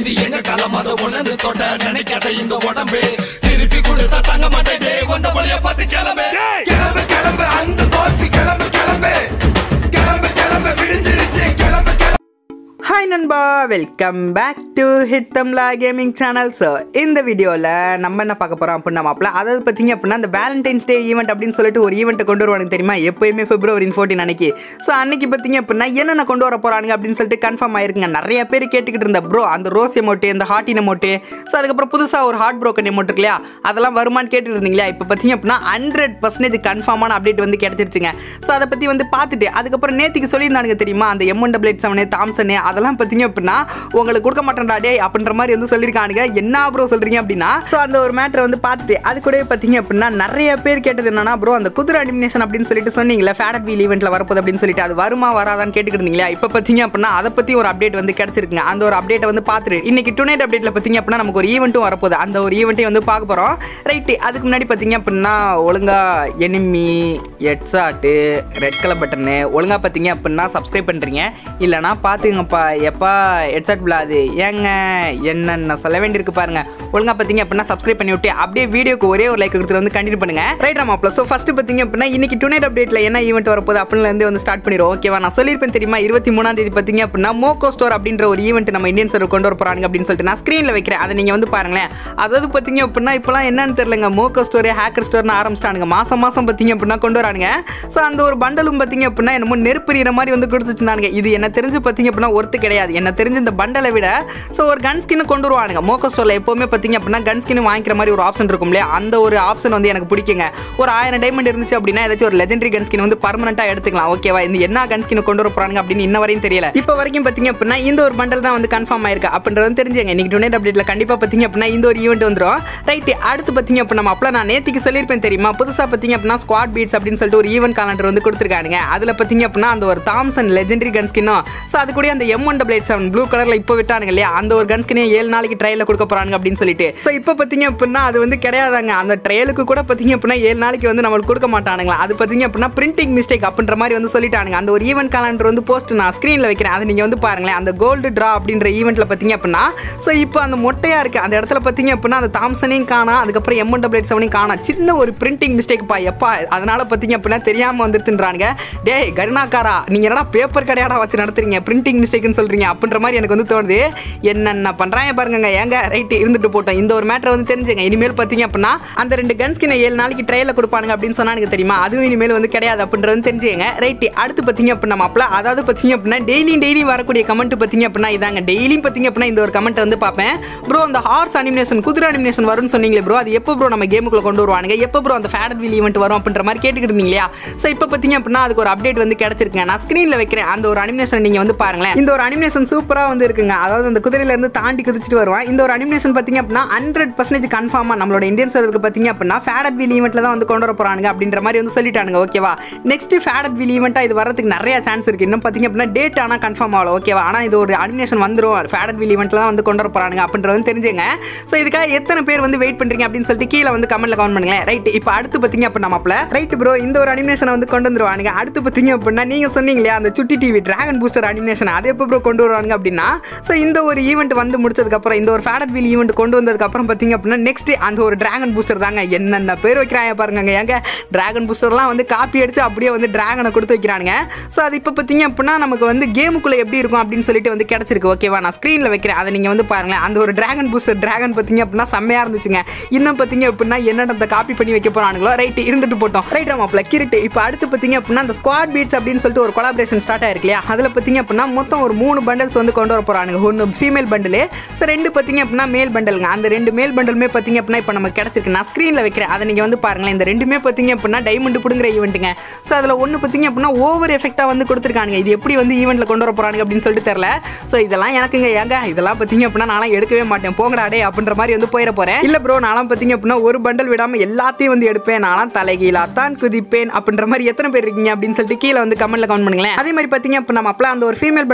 இது எங்க களம் அதை உணர்ந்து தொட்ட நினைக்காத இந்த உடம்பு திருப்பி கொடுத்தா தங்க மாட்டேன் வந்த வழிய பார்த்து கிளம்பு கிளம்பு கிளம்பு அந்த போச்சு கிளம்பு கிளம்பு கிளம்பு கிளம்பு விடிஞ்சிருச்சு கிளம்பு கிளம்பு ஹாய் நண்பா வெல்கம் பேக் டு ஹிட் தம்லா கேமிங் சேனல் ஸோ இந்த வீடியோவில் நம்ம என்ன பார்க்க போகிறோம் அப்படின்னா மாப்பிள அதாவது பார்த்தீங்க அப்படின்னா இந்த வேலண்டைன்ஸ் டே ஈவெண்ட் அப்படின்னு சொல்லிட்டு ஒரு ஈவெண்ட்டை கொண்டு வருவானுங்க தெரியுமா எப்போயுமே பிப்ரவரி ஃபோர்டீன் அன்னைக்கு ஸோ அன்னைக்கு பார்த்தீங்க அப்படின்னா என்னென்ன கொண்டு வர போகிறானுங்க அப்படின்னு சொல்லிட்டு கன்ஃபார்ம் ஆயிருக்குங்க நிறைய பேர் கேட்டுக்கிட்டு இருந்த ப்ரோ அந்த ரோஸ் எமோட்டு இந்த ஹார்ட் எமோட்டு ஸோ அதுக்கப்புறம் புதுசாக ஒரு ஹார்ட் ப்ரோக்கன் எமோட் இருக்கு இல்லையா அதெல்லாம் வருமான்னு கேட்டுட்டு இருந்தீங்களா இப்போ பார்த்தீங்க அப்படின்னா ஹண்ட்ரட் பர்சன்டேஜ் கன்ஃபார்மான அப்டேட் வந்து கிடைச்சிருச்சுங்க ஸோ அதை பற்றி வந்து பார்த்துட்டு அதுக்கப்புறம் நேற்றுக்கு சொல்லியிருந்தானுங்க தெரியுமா அந்த M one double eight seven Thompson அதெல்லாம் பார்த்தீங்க அப்படின்னா உங்களுக்கு கொடுக்க மாட்டேன்டா டே அப்படின்ற மாதிரி வந்து சொல்லியிருக்கானுங்க என்ன ப்ரோ சொல்றீங்க அப்படின்னா ஸோ அந்த ஒரு மேட்டரை வந்து பார்த்துட்டு அது கூட பார்த்தீங்க அப்படின்னா நிறைய பேர் கேட்டது என்னன்னா ப்ரோ அந்த குதிரை அனிமினேஷன் அப்படின்னு சொல்லிட்டு சொன்னீங்களே ஃபேடட் வீல் ஈவெண்ட்ல வரப்போகுது அப்படின்னு சொல்லிட்டு அது வருமா வராதான்னு கேட்டுக்கிட்டு இருந்தீங்களா இப்போ பார்த்தீங்க அப்படின்னா அதை பற்றி ஒரு அப்டேட் வந்து கிடைச்சிருக்குங்க அந்த ஒரு அப்டேட்டை வந்து பார்த்துட்டு இன்னைக்கு டுநைட் அப்டேட்ல பார்த்தீங்க அப்படின்னா நமக்கு ஒரு ஈவெண்ட்டும் வரப்போகுது அந்த ஒரு ஈவெண்ட்டையும் வந்து பார்க்க போகிறோம் ரைட்டு அதுக்கு முன்னாடி பார்த்தீங்க அப்படின்னா ஒழுங்கா enemy headshot red colour button ஒழுங்கா பார்த்தீங்க அப்படின்னா சப்ஸ்கிரைப் பண்ணுறீங்க இல்லைனா பார்த்துங்கப்பா எப்பா ஹெட்செட் விழாது ஏங்க என்னென்ன சொல்ல வேண்டியிருக்கு பாருங்க ஒழுங்கா பார்த்தீங்க அப்படின்னா சப்ஸ்கிரைப் பண்ணி விட்டு அப்படியே வீடியோக்கு ஒரே ஒரு லைக் கொடுத்துட்டு வந்து கண்டினியூ பண்ணுங்க ரைட் ஆமா ப்ளஸ் ஸோ ஃபர்ஸ்ட் பார்த்தீங்க அப்படின்னா இன்னைக்கு டுநைட் அப்டேட்ல என்ன ஈவெண்ட் வரப்போகுது அப்படின்னு இருந்து வந்து ஸ்டார்ட் பண்ணிடுவோம் ஓகேவா நான் சொல்லியிருப்பேன் தெரியுமா இருபத்தி மூணாம் தேதி பார்த்தீங்க அப்படின்னா மோகோ ஸ்டோர் அப்படின்ற ஒரு ஈவெண்ட் நம்ம இந்தியன் சர்வர் கொண்டு வர போறாங்க அப்படின்னு சொல்லிட்டு நான் ஸ்க்ரீனில் வைக்கிறேன் அதை நீங்கள் வந்து பாருங்களேன் அதாவது பார்த்தீங்க அப்படின்னா இப்போலாம் என்னன்னு தெரியலங்க மோகோ ஸ்டோர் ஹேக்கர் ஸ்டோர்னு ஆரம்பிச்சிட்டானுங்க மாசம் மாசம் பார்த்தீங்க அப்படின்னா கொண்டு வரானுங்க ஸோ அந்த ஒரு பண்டலும் பார்த்தீங்க அப்படின்னா என்னமோ நெருப்புறிகிற மாதிரி வந்து கொடுத்துருந்தானுங்க இது என்ன தெரிஞ்சு பார்த்தீங்க அப்படின்னா ஒருத்து கிடையாது என்ன தெரிஞ்சு இந்த பண்டலை விட ஸோ ஒரு கன் ஸ்கின் கொண்டு வருவானுங்க மோகோ ஸ்டோரில் எப்போவுமே பார்த்தீங்க அப்படின்னா கன் ஸ்கின் வாங்கிக்கிற மாதிரி ஒரு ஆப்ஷன் இருக்கும் இல்லையா அந்த ஒரு ஆப்ஷன் வந்து எனக்கு பிடிக்குங்க ஒரு ஆயிரம் டைமண்ட் இருந்துச்சு அப்படின்னா ஏதாச்சும் ஒரு லெஜெண்டரி கன் ஸ்கின் வந்து பர்மனெண்ட்டாக எடுத்துக்கலாம் ஓகேவா இந்த என்ன கன் ஸ்கின் கொண்டு வர போறாங்க அப்படின்னு இன்ன வரையும் தெரியல இப்போ வரைக்கும் பார்த்தீங்க அப்படின்னா இந்த ஒரு பண்டல் தான் வந்து கன்ஃபார்ம் ஆயிருக்கு அப்படின்றது வந்து தெரிஞ்சுங்க இன்னைக்கு டொனேட் அப்டேட்ல கண்டிப்பாக பார்த்தீங்க அப்படின்னா இந்த ஒரு ஈவெண்ட் வந்துடும் ரைட் அடுத்து பார்த்தீங்க அப்படின்னா நம்ம அப்பலாம் நான் நேத்திக்கு சொல்லியிருப்பேன் தெரியுமா புதுசாக பார்த்தீங்க அப்படின்னா ஸ்குவாட் பீட்ஸ் அப்படின்னு சொல்லிட்டு ஒரு ஈவெண்ட் காலண்டர் வந்து கொடுத்துருக்கானுங்க அதில் பார்த்தீங்க அப்படின்னா அந்த ஒரு தாம்சன் லெஜெண்டரி கன் ஸ்கின்னும் ஸோ அது கூட அந்த M one double eight seven blue கலரில் இப்போ விட்டானுங்க இல்லையா அந்த ஒரு கன் ஸ்கினையும் ஏழு நாளைக்கு ட்ரையலில் கொடுக்க போறாங்க அப்படின்னு சொல்லிட்டு ஸோ இப்போ பார்த்தீங்க அப்படின்னா அது வந்து கிடையாதாங்க அந்த ட்ரையலுக்கு கூட பார்த்தீங்க அப்படின்னா ஏழு நாளைக்கு வந்து நம்மளுக்கு கொடுக்க மாட்டானுங்களா அது பார்த்தீங்க அப்படின்னா பிரிண்டிங் மிஸ்டேக் அப்படின்ற மாதிரி வந்து சொல்லிட்டானுங்க அந்த ஒரு ஈவெண்ட் காலண்டர் வந்து போஸ்ட் நான் ஸ்க்ரீனில் வைக்கிறேன் அதை நீங்கள் வந்து பாருங்களேன் அந்த கோல்டு ட்ரா அப்படின்ற ஈவெண்ட்டில் பார்த்தீங்க அப்படின்னா ஸோ இப்போ அந்த மொட்டையாக இருக்குது அந்த இடத்துல பார்த்தீங்க அப்படின்னா அந்த தாம்சனையும் காணா அதுக்கப்புறம் எம் ஒன் டபுள் எயிட் செவனையும் காணா சின்ன ஒரு பிரிண்டிங் மிஸ்டேக் பா எப்பா அதனால பார்த்தீங்க அப்படின்னா தெரியாமல் வந்துருத்துன்றானுங்க டேய் கருணாக்காரா நீங்கள் என்னடா பேப்பர் கடையாடா வச்சு நடத்துறீங்க பிரிண்டிங் மிஸ்டேக்னு சொல்கிறீங்க அப்படின்ற மாதிரி எனக்கு வந்து தோணுது என்னென்ன பண்ணுறாங்க பாருங்க ஏங்க ரைட்டு இருந்துட்டு போட்டோம் இந்த ஒரு மேட்டர் வந்து தெரிஞ்சுங்க இனிமேல் பார்த்தீங்க அப்படின்னா அந்த ரெண்டு கன் ஸ்கினை ஏழு நாளைக்கு ட்ரையலில் கொடுப்பானுங்க அப்படின்னு சொன்னாங்க தெரியுமா அதுவும் இனிமேல் வந்து கிடையாது அப்படின்றது தெரிஞ்சுங்க ரைட்டு அடுத்து பார்த்தீங்க அப்படின்னா மாப்பிள அதாவது பார்த்தீங்க அப்படின்னா டெய்லியும் டெய்லியும் வரக்கூடிய கமெண்ட் பார்த்தீங்க அப்படின்னா இதாங்க டெய்லியும் பார்த்தீங்க அப்படின்னா இந்த ஒரு கமெண்ட் வந்து பார்ப்பேன் ப்ரோ அந்த ஹார்ஸ் அனிமேஷன் குதிரை அனிமேஷன் வரும்னு சொன்னீங்களே ப்ரோ அது எப்போ ப்ரோ நம்ம கேமுக்குள்ள கொண்டு வருவானுங்க எப்போ ப்ரோ அந்த ஃபேடட் வீல் ஈவெண்ட் வரும் அப்படின்ற மாதிரி கேட்டுக்கிட்டு இருந்தீங்க இல்லையா ஸோ இப்போ பார்த்தீங்க அப்படின்னா அதுக்கு ஒரு அப்டேட் வந்து கிடைச்சிருக்குங்க நான் ஸ்க்ரீனில் வைக்கிறேன் அந்த ஒரு அனிமேஷன் நீங்கள் வந்து பாருங்களேன் இந்த ஒரு அனிமேஷன் சூப்பராக வந்து இருக்குங்க அதாவது அந்த குதிரையில இருந்து தாண்டி குதிச்சுட்டு வருவான் இந்த ஒரு அனிமேஷன் பார்த்தீங்க அப்படின்னா ஹண்ட்ரட் பர்சன்டேஜ் கன்ஃபார்மாக நம்மளோட இந்தியன் சர்வருக்கு பார்த்தீங்க அப்படின்னா ஃபேடட் வீல் ஈவெண்ட்டில் தான் வந்து கொண்டு வர போகிறாங்க அப்படின்ற மாதிரி வந்து சொல்லிட்டானுங்க ஓகேவா நெக்ஸ்ட் ஃபேடட் வீல் ஈவெண்ட்டாக இது வரதுக்கு நிறைய சான்ஸ் இருக்குது இன்னும் பார்த்தீங்க அப்படின்னா டேட் ஆனால் கன்ஃபார்ம் ஆகல ஓகேவா ஆனால் இது ஒரு அனிமேஷன் வந்துடும் ஃபேடட் வீல் ஈவெண்ட்டில் தான் வந்து கொண்டு வர போகிறாங்க அப்படின்றது வந்து தெரிஞ்சுங்க ஸோ இதுக்காக எத்தனை பேர் வந்து வெயிட் பண்ணுறீங்க அப்படின்னு சொல்லிட்டு கீழே வந்து கமெண்ட்ல கமெண்ட் பண்ணுங்களேன் ரைட் இப்போ அடுத்து பார்த்தீங்க அப்படின்னா மாப்பிள ரைட் ப்ரோ இந்த ஒரு அனிமேஷனை வந்து கொண்டு வந்துருவானுங்க அடுத்து பார்த்தீங்க அப்படின்னா நீங்கள் சொன்னீங்க இல்லையா அந்த சுட்டி டிவி டிராகன் பூஸ்டர் அனிமேஷன் அதை எப்போ ப்ரோ கொண்டு வருவாங்க அப்படின்னா ஸோ இந்த ஒரு ஈவெண்ட் வந்து முடிச்சதுக்கப்புறம் இந்த ஒரு ஃபேடட் வீல் ஈவெண்ட் கொண்டு வந்ததுக்கப்புறம் பார்த்தீங்க அப்படின்னா நெக்ஸ்ட் அந்த ஒரு டிராகன் பூஸ்டர் தாங்க என்னென்ன பேர் வைக்கிறாங்க பாருங்க ஏங்க டிராகன் பூஸ்டர்லாம் வந்து காப்பி அடிச்சு அப்படியே வந்து டிராகனை கொடுத்து வைக்கிறானுங்க ஸோ அது இப்போ பார்த்தீங்க அப்படின்னா நமக்கு வந்து கேமுக்குள்ளே எப்படி இருக்கும் அப்படின்னு சொல்லிட்டு வந்து கிடச்சிருக்கு ஓகேவா நான் ஸ்க்ரீனில் வைக்கிறேன் அதை நீங்கள் வந்து பாருங்களேன் அந்த ஒரு டிராகன் பூஸ்டர் டிராகன் பார்த்தீங்க அப்படின்னா செம்மையாக இருந்துச்சுங்க இன்னும் பார்த்தீங்க அப்படின்னா என்னென்ன காப்பி பண்ணி வைக்க போகிறானுங்களோ ரைட் இருந்துட்டு போட்டோம் ரைட் ஆமாப்ல கிரிட்டு இப்போ அடுத்து பார்த்தீங்க அப்படின்னா அந்த ஸ்குவாட் பீட்ஸ் அப்படின்னு சொல்லிட்டு ஒரு கொலாபரேஷன் ஸ்டார்ட் ஆயிருக்கு இல்லையா அதில் பார்த்தீங்க அப்படின்னா மொத்தம் ஒரு மூணு பண்டல்ஸ் வந்து கொண்டு வர போகிறானுங்க ஒன்று ஃபீமேல் பண்டில் ஸோ ரெண்டு பார்த்தீங்க அப்படின்னா மேல் பண்டலுங்க அந்த ரெண்டு மேல் பண்டலுமே பார்த்தீங்க அப்படின்னா இப்போ நமக்கு கிடச்சிருக்கு நான் ஸ்க்ரீனில் வைக்கிறேன் அதை நீங்கள் வந்து பாருங்களேன் இந்த ரெண்டுமே பார்த்தீங்க அப்படின்னா டைமண்ட் பிடுங்குற ஈவெண்ட்டுங்க ஸோ அதில் ஒன்று பார்த்தீங்க அப்படின்னா ஓவர் எஃபெக்டாக வந்து கொடுத்துருக்கானுங்க இது எப்படி வந்து ஈவெண்ட்டில் கொண்டு வர போகிறாங்க அப்படின்னு சொல்லிட்டு தெரில ஸோ இதெல்லாம் எனக்குங்க ஏங்க இதெல்லாம் பார்த்தீங்க அப்படின்னா நான்லாம் எடுக்கவே மாட்டேன் போங்கடா டே அப்படின்ற மாதிரி வந்து போயிட போகிறேன் இல்லை ப்ரோ நான்லாம் பார்த்தீங்க அப்படின்னா ஒரு பண்டல் விடாமல் எல்லாத்தையும் வந்து எடுப்பேன் நான்லாம் தலைகீழா தான் குதிப்பேன் அப்படின்ற மாதிரி எத்தனை பேர் இருக்கீங்க அப்படின்னு சொல்லிட்டு கீழே வந்து கமெண்ட்ல கமெண்ட் பண்ணுங்களேன் அதே மாதிரி பார்த்தீங்க இப்போ நம்ம அப்பலாம் அந்த ஒரு ஃபீமேல் பண்டல் ஃப்ரீயாக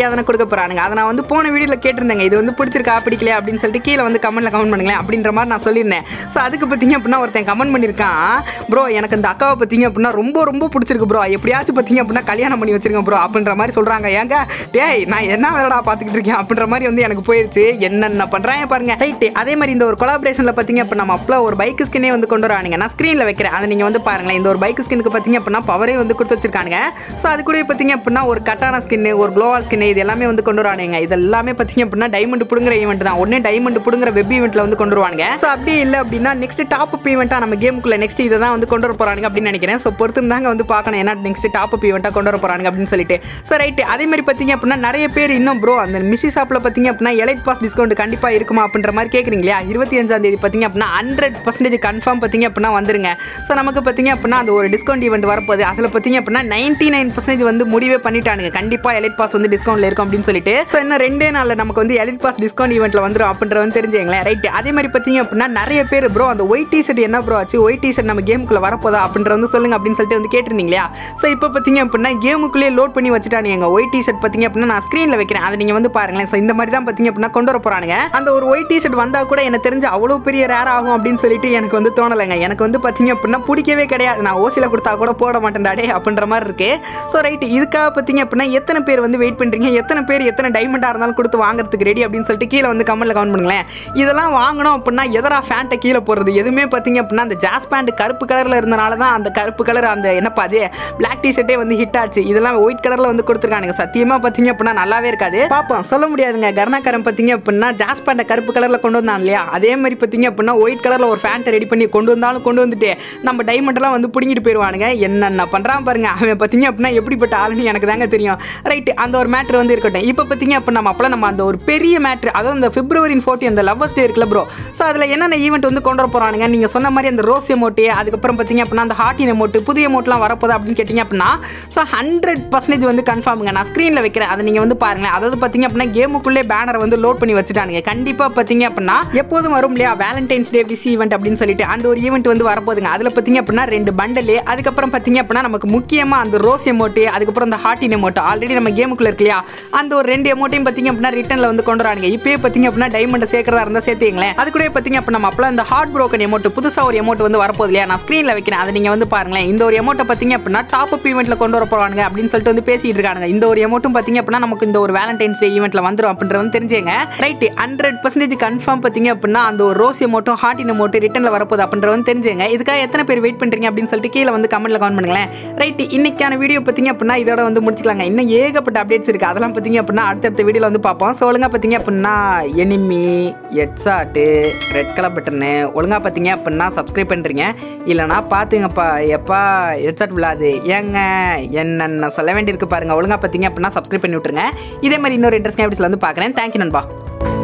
ஃப்ரீயாக தானே கொடுக்க போகிறானுங்க அதை நான் வந்து போன வீடியோவில் கேட்டிருந்தேங்க இது வந்து பிடிச்சிருக்கா பிடிக்கலையா அப்படின்னு சொல்லிட்டு கீழே வந்து கமெண்ட்டில் கமெண்ட் பண்ணுங்களேன் அப்படின்ற மாதிரி நான் சொல்லியிருந்தேன் ஸோ அதுக்கு பார்த்தீங்க அப்படின்னா ஒருத்தன் கமெண்ட் பண்ணியிருக்கான் ப்ரோ எனக்கு இந்த அக்காவை பார்த்தீங்க அப்படின்னா ரொம்ப ரொம்ப பிடிச்சிருக்கு ப்ரோ எப்படியாச்சும் பார்த்தீங்க அப்படின்னா கல்யாணம் பண்ணி வச்சிருங்க ப்ரோ அப்படின்ற மாதிரி சொல்கிறாங்க ஏங்க டேய் நான் என்ன வேலைடா பார்த்துக்கிட்டு இருக்கேன் அப்படின்ற மாதிரி வந்து எனக்கு போயிருச்சு என்னென்ன பண்ணுறாங்க பாருங்க ரைட்டு அதே மாதிரி இந்த ஒரு கொலாபரேஷனில் பார்த்தீங்க அப்போ நம்ம அப்பல ஒரு பைக் ஸ்கின்னே வந்து கொண்டு வரானுங்க நான் ஸ்க்ரீனில் வைக்கிறேன் அதை நீங்கள் வந்து பாருங்களேன் இந்த ஒரு பைக் ஸ்கின்னுக்கு பார்த்தீங்க அப்படின்னா பவரே வந்து கொடுத்து வச்சிருக்கானுங்க ஸோ அது கூட பார்த்தீங்க அப்படின்னா ஒரு கட்டான ஸ்கின்னு ஒரு க்ளோவா ஸ்கின்னு இது எல்லாமே வந்து கொண்டு வரானுங்க இது எல்லாமே பார்த்தீங்க அப்படின்னா டைமண்ட் பிடுங்குற ஈவெண்ட் தான் ஒன்னே டைமண்ட் பிடுங்குற வெப் ஈவெண்ட்டில் வந்து கொண்டு வருவாங்க ஸோ அப்படி இல்லை அப்படின்னா நெக்ஸ்ட் டாப் அப் ஈவெண்ட்டாக நம்ம கேமுக்குள்ள நெக்ஸ்ட் இதை தான் வந்து கொண்டு வர போறாங்க அப்படின்னு நினைக்கிறேன் ஸோ பொறுத்து தாங்க வந்து பார்க்கணும் என்ன நெக்ஸ்ட் டாப் அப் ஈவெண்ட்டாக கொண்டு வர போறாங்க அப்படின்னு சொல்லிட்டு ஸோ ரைட்டு அதே மாதிரி பார்த்தீங்க அப்படின்னா நிறைய பேர் இன்னும் ப்ரோ அந்த மிஷி ஷாப்பில் பார்த்தீங்க அப்படின்னா எலைட் பாஸ் டிஸ்கவுண்ட் கண்டிப்பாக இருக்குமா அப்படின்ற மாதிரி கேட்குறீங்களா இருபத்தி அஞ்சாம் தேதி பார்த்தீங்க அப்படின்னா ஹண்ட்ரட் பர்சன்டேஜ் கன்ஃபார்ம் பார்த்தீங்க அப்படின்னா வந்துருங்க ஸோ நமக்கு பார்த்தீங்க அப்படின்னா அந்த ஒரு டிஸ்கவுண்ட் ஈவெண்ட் வரப்போகுது அதில் பார்த்தீங்க அப்படின்னா நைன்டி நைன் பர்சன்டேஜ் வந்து முடிவே பண்ணிட்டானுங்க கண்டிப்பாக எலைட் பாஸ் வந்து டிஸ்கவுண்ட்ல இருக்கும் அப்படின்னு சொல்லிட்டு ஸோ இன்னும் ரெண்டே நாளில் நமக்கு வந்து எலைட் பாஸ் டிஸ்கவுண்ட் ஈவெண்ட்ல வந்துடும் அப்படின்ற வந்து தெரிஞ்சுங்களேன் ரைட் அதே மாதிரி பார்த்தீங்க அப்படின்னா நிறைய பேர் ப்ரோ அந்த ஒயிட் டிஷர்ட் என்ன ப்ரோ ஆச்சு ஒயிட் டிஷர்ட் நம்ம கேமுக்குள்ள வரப்போதா அப்படின்ற வந்து சொல்லுங்க அப்படின்னு சொல்லிட்டு வந்து கேட்டிருந்தீங்க இல்லையா ஸோ இப்போ பார்த்தீங்க அப்படின்னா கேமுக்குள்ளேயே லோட் பண்ணி வச்சுட்டானுங்க எங்க ஒயிட் டிஷர்ட் பார்த்தீங்க அப்படின்னா நான் ஸ்க்ரீனில் வைக்கிறேன் அதை நீங்கள் வந்து பாருங்களேன் ஸோ இந்த மாதிரி தான் பார்த்தீங்க அப்படின்னா கொண்டு வர போறானுங்க அந்த ஒரு ஒயிட் டிஷர்ட் வந்தா கூட எனக்கு தெரிஞ்சு அவ்வளோ பெரிய ரேர் ஆகும் அப்படின்னு சொல்லிட்டு எனக்கு வந்து தோணலைங்க எனக்கு வந்து பார்த்தீங்க அப்படின்னா பிடிக்கவே கிடையாது நான் ஓசியில் கொடுத்தா கூட போட மாட்டேன்டாடே அப்படின்ற மாதிரி இருக்கு ஸோ ரைட் இதுக்காக பார்த்தீங்க அப்படின்னா எத்தனை பேர் வந்து வெயிட் பண்ணுறீங்க எத்தனை பேர் எத்தனை டைமண்டாக இருந்தாலும் கொடுத்து வாங்குறதுக்கு ரெடி அப்படின்னு சொல்லிட்டு கீழே வந்து கமெண்ட்ல கமெண்ட் பண்ணுங்களேன் இதெல்லாம் வாங்கணும் அப்படின்னா எதரா ஃபேண்ட்டை கீழே போடுறது எதுவுமே பார்த்தீங்க அப்படின்னா அந்த ஜாஸ் பேண்ட் கருப்பு கலரில் இருந்தனால தான் அந்த கருப்பு கலர் அந்த என்னப்பா அது பிளாக் டிஷர்ட்டே வந்து ஹிட் ஆச்சு இதெல்லாம் ஒயிட் கலரில் வந்து கொடுத்துருக்கானுங்க சத்தியமாக பார்த்தீங்க அப்படின்னா நல்லாவே இருக்காது பார்ப்போம் சொல்ல முடியாதுங்க கருணாகரன் பார்த்தீங்க அப்படின்னா ஜாஸ் பேண்ட்டை கருப்பு கலரில் கொண்டு வந்தான் இல்லையா அதே மாதிரி பார்த்தீங்க அப்படின்னா ஒயிட் கலரில் ஒரு ஃபேண்ட்டை ரெடி பண்ணி கொண்டு வந்தாலும் கொண்டு வந்துட்டு நம்ம டைமண்ட் எல்லாம் வந்து பிடிங்கிட்டு போயிடுவானுங்க என்னென்ன பண்ணுறான் பாருங்க அவன் பார்த்தீங்க அப்படின்னா எப்படிப்பட்ட ஆளுன்னு எனக்கு தாங்க தெரியும் ரைட்டு அந்த ஒரு மேட்ரு வந்து இருக்கட்டும் இப்போ பார்த்தீங்க அப்போ நம்ம அப்பலாம் நம்ம அந்த ஒரு பெரிய மேட்ரு அதாவது அந்த பிப்ரவரி ஃபோர்ட்டி அந்த லவ்வர்ஸ் டே இருக்குல்ல ப்ரோ ஸோ அதில் என்னென்ன ஈவெண்ட் வந்து கொண்டு வர போகிறானுங்க நீங்கள் சொன்ன மாதிரி அந்த ரோஸ் எமோட்டு அதுக்கப்புறம் பார்த்தீங்க அப்படின்னா அந்த ஹார்டின் எமோட்டு புதிய எமோட்லாம் வரப்போதா அப்படின்னு கேட்டிங்க அப்படின்னா ஸோ ஹண்ட்ரட் பர்சன்டேஜ் வந்து கன்ஃபார்முங்க நான் ஸ்க்ரீனில் வைக்கிறேன் அதை நீங்கள் வந்து பாருங்களேன் அதாவது பார்த்தீங்க அப்படின்னா கேமுக்குள்ளே பேனரை வந்து லோட் பண்ணி வச்சுட்டானுங்க கண்டிப்பாக பார்த்தீங்க அப்படின்னா எப்போதும் வரும் இல்லையா வேலண்டைன்ஸ் டே விஸ் ஈவெண்ட் அப்படின்னு சொல்லிட்டு அந்த ஒரு ஈவெண்ட் வந்து வரப்போகுதுங்க அதில் பார்த்தீங்க அப்படின்னா ரெண்டு பண்டலு அதுக்கப்புறம் பார்த்தீங்க அப்படின்னா நமக்கு முக்கியமாக அந்த ரோஸ் எமோட்டு அதுக்கப்புறம் அந்த ஹார்டின் எமோட்டு ஆல்ரெடி நம்ம கேமுக்குள்ள இருக்கு இல்லையா அந்த ஒரு ரெண்டு எமோட்டையும் பார்த்தீங்க அப்படின்னா ரிட்டனில் வந்து கொண்டு வரானுங்க இப்போயே பார்த்தீங்க அப்படின்னா டைமண்ட் சேர்க்கறதா இருந்தால் சேர்த்துங்களேன் அது கூட பார்த்தீங்க அப்போ நம்ம அப்பலாம் இந்த ஹார்ட் ப்ரோக்கன் எமோட்டு புதுசாக ஒரு எமோட் வந்து வரப்போகுது இல்லையா நான் ஸ்க்ரீனில் வைக்கிறேன் அதை நீங்கள் வந்து பாருங்களேன் இந்த ஒரு எமோட்டை பார்த்தீங்க அப்படின்னா டாப் அப் ஈவெண்ட்டில் கொண்டு வர போகிறாங்க அப்படின்னு சொல்லிட்டு வந்து பேசிட்டு இருக்காங்க இந்த ஒரு எமோட்டும் பார்த்தீங்க அப்படின்னா நமக்கு இந்த ஒரு வேலண்டைன்ஸ் டே ஈவெண்ட்டில் வந்துடும் அப்படின்றது வந்து தெரிஞ்சுங்க ரைட் ஹண்ட்ரட் பர்சன்டேஜ் கன்ஃபார்ம் பார்த்தீங்க அப்படின்னா அந்த ஒரு ரோஸ் எமோட்டும் ஹார்டின் எமோட்டு ரிட்டனில் வரப்போகுது அப்படின்றது வந்து தெரிஞ்சுங்க இதுக்காக எத்தனை பேர் வெயிட் பண்ணுறீங்க அப்படின்னு சொல்லிட்டு கீழே வந்து கமெண்ட்ல கமெண்ட் பண்ணுங்களேன் ரைட் இன்னைக்கான வீடியோ பார்த்தீங்க அப்படின்னா இதோட வந்து முடிச்சுக்கலாங்க இன்னும் ஏகப்பட்ட அப்டேட்ஸ் இருக்குது அதெல்லாம் பார்த்தீங்க அப்படின்னா அடுத்தடுத்த வீடியோவில் வந்து பார்ப்போம் ஸோ ஒழுங்காக பார்த்தீங்க அப்படின்னா enemy headshot red colour button ஒழுங்காக பார்த்தீங்க அப்படின்னா சப்ஸ்கிரைப் பண்ணுறீங்க இல்லைனா பார்த்துங்கப்பா எப்பா ஹெட்செட் விழாது ஏங்க என்னென்ன சொல்ல வேண்டியிருக்கு பாருங்க ஒழுங்காக பார்த்தீங்க அப்படின்னா சப்ஸ்கிரைப் பண்ணி விட்டுருங்க இதே மாதிரி இன்னொரு இன்ட்ரெஸ்டிங் எபிசோட் வந்து பார்க்குறேன் தேங்க்யூ நண்பா